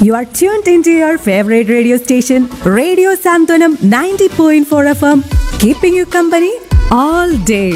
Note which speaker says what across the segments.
Speaker 1: You are tuned into your favorite radio station, Radio Santonam 90.4 FM, keeping you company all day.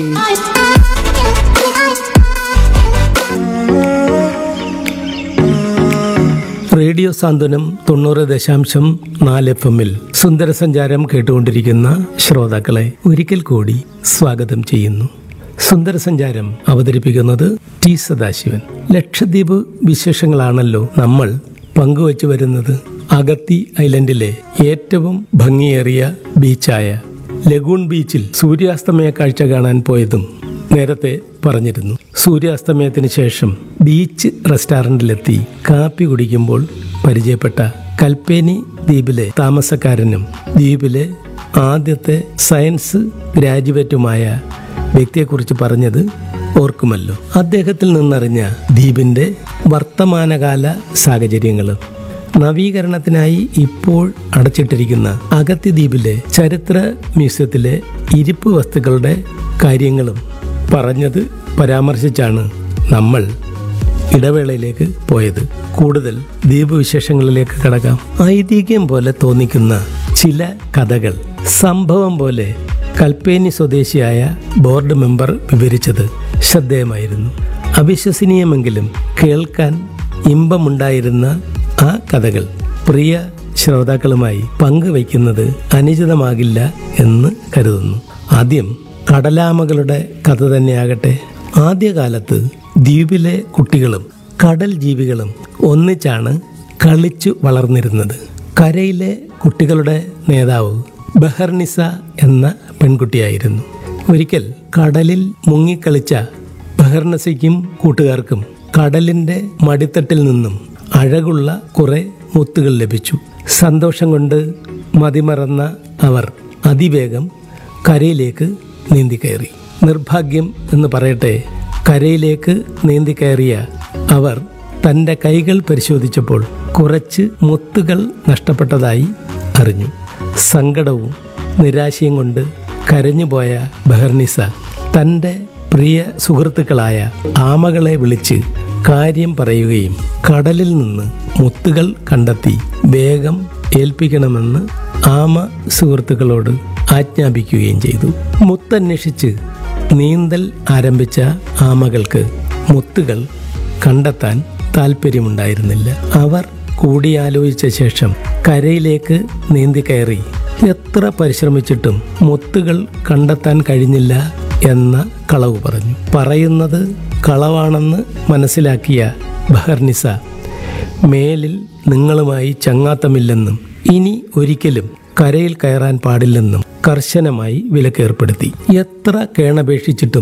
Speaker 2: Radio Santhwanam തൊണ്ണൂറ് ദശാംശം നാല് F എമ്മിൽ സുന്ദരസഞ്ചാരം കേട്ടുകൊണ്ടിരിക്കുന്ന ശ്രോതാക്കളെ ഒരിക്കൽ കൂടി സ്വാഗതം ചെയ്യുന്നു സുന്ദരസഞ്ചാരം അവതരിപ്പിക്കുന്നത് ടി സദാശിവൻ ലക്ഷദ്വീപ് വിശേഷങ്ങളാണല്ലോ നമ്മൾ പങ്കുവച്ചു വരുന്നത് അഗത്തി ഐലൻഡിലെ ഏറ്റവും ഭംഗിയേറിയ ബീച്ചായ ലഗൂൺ ബീച്ചിൽ സൂര്യാസ്തമയ കാഴ്ച കാണാൻ പോയതും നേരത്തെ പറഞ്ഞിരുന്നു സൂര്യാസ്തമയത്തിന് ശേഷം ബീച്ച് റെസ്റ്റോറൻറ്റിലെത്തി കാപ്പി കുടിക്കുമ്പോൾ പരിചയപ്പെട്ട കൽപ്പേനി ദ്വീപിലെ താമസക്കാരനും ദ്വീപിലെ ആദ്യത്തെ സയൻസ് ഗ്രാജുവേറ്റുമായ വ്യക്തിയെക്കുറിച്ച് പറഞ്ഞത് ഓർക്കുമല്ലോ അദ്ദേഹത്തിൽ നിന്നറിഞ്ഞ ദ്വീപിന്റെ വർത്തമാനകാല സാഹചര്യങ്ങളും നവീകരണത്തിനായി ഇപ്പോൾ അടച്ചിട്ടിരിക്കുന്ന അഗത്തി ദ്വീപിലെ ചരിത്ര മ്യൂസിയത്തിലെ ഇരിപ്പ് വസ്തുക്കളുടെ കാര്യങ്ങളും പറഞ്ഞത് പരാമർശിച്ചാണ് നമ്മൾ ഇടവേളയിലേക്ക് പോയത് കൂടുതൽ ദ്വീപ് വിശേഷങ്ങളിലേക്ക് കടക്കാം ഐതിഹ്യം പോലെ തോന്നിക്കുന്ന ചില കഥകൾ സംഭവം പോലെ കൽപ്പേനി സ്വദേശിയായ ബോർഡ് മെമ്പർ വിവരിച്ചത് ശ്രദ്ധേയമായിരുന്നു അവിശ്വസനീയമെങ്കിലും കേൾക്കാൻ ഇമ്പമുണ്ടായിരുന്ന ആ കഥകൾ പ്രിയ ശ്രോതാക്കളുമായി പങ്കുവയ്ക്കുന്നത് അനുചിതമാകില്ല എന്ന് കരുതുന്നു ആദ്യം കടലാമകളുടെ കഥ തന്നെയാകട്ടെ ആദ്യകാലത്ത് ദ്വീപിലെ കുട്ടികളും കടൽ ജീവികളും ഒന്നിച്ചാണ് കളിച്ചു വളർന്നിരുന്നത് കരയിലെ കുട്ടികളുടെ നേതാവ് ബഹർനിസ എന്ന പെൺകുട്ടിയായിരുന്നു ഒരിക്കൽ കടലിൽ മുങ്ങിക്കളിച്ച ബഹർനസയ്ക്കും കൂട്ടുകാർക്കും കടലിന്റെ മടിത്തട്ടിൽ നിന്നും അഴകുള്ള കുറെ മുത്തുകൾ ലഭിച്ചു സന്തോഷം കൊണ്ട് മതിമറന്ന അവർ അതിവേഗം കരയിലേക്ക് നീന്തിക്കയറി നിർഭാഗ്യം എന്ന് പറയട്ടെ കരയിലേക്ക് നീന്തിക്കയറിയ അവർ തൻ്റെ കൈകൾ പരിശോധിച്ചപ്പോൾ കുറച്ച് മുത്തുകൾ നഷ്ടപ്പെട്ടതായി അറിഞ്ഞു സങ്കടവും നിരാശയും കൊണ്ട് കരഞ്ഞുപോയ ബഹർനിസ തൻ്റെ പ്രിയ സുഹൃത്തുക്കളായ ആമകളെ വിളിച്ച് കാര്യം പറയുകയും കടലിൽ നിന്ന് മുത്തുകൾ കണ്ടെത്തി വേഗം ഏൽപ്പിക്കണമെന്ന് ആമ സുഹൃത്തുക്കളോട് ആജ്ഞാപിക്കുകയും ചെയ്തു മുത്തന്വേഷിച്ച് നീന്തൽ ആരംഭിച്ച ആമകൾക്ക് മുത്തുകൾ കണ്ടെത്താൻ താല്പര്യമുണ്ടായിരുന്നില്ല അവർ കൂടിയാലോചിച്ച ശേഷം കരയിലേക്ക് നീന്തി കയറി എത്ര പരിശ്രമിച്ചിട്ടും മുത്തുകൾ കണ്ടെത്താൻ കഴിഞ്ഞില്ല എന്ന കളവ് പറഞ്ഞു പറയുന്നത് കളവാണെന്ന് മനസ്സിലാക്കിയ ബഹർനിസ മേലിൽ നിങ്ങളുമായി ചങ്ങാത്തമില്ലെന്നും ഇനി ഒരിക്കലും കരയിൽ കയറാൻ പാടില്ലെന്നും കർശനമായി വിലക്കേർപ്പെടുത്തി എത്ര കേണപേക്ഷിച്ചിട്ടും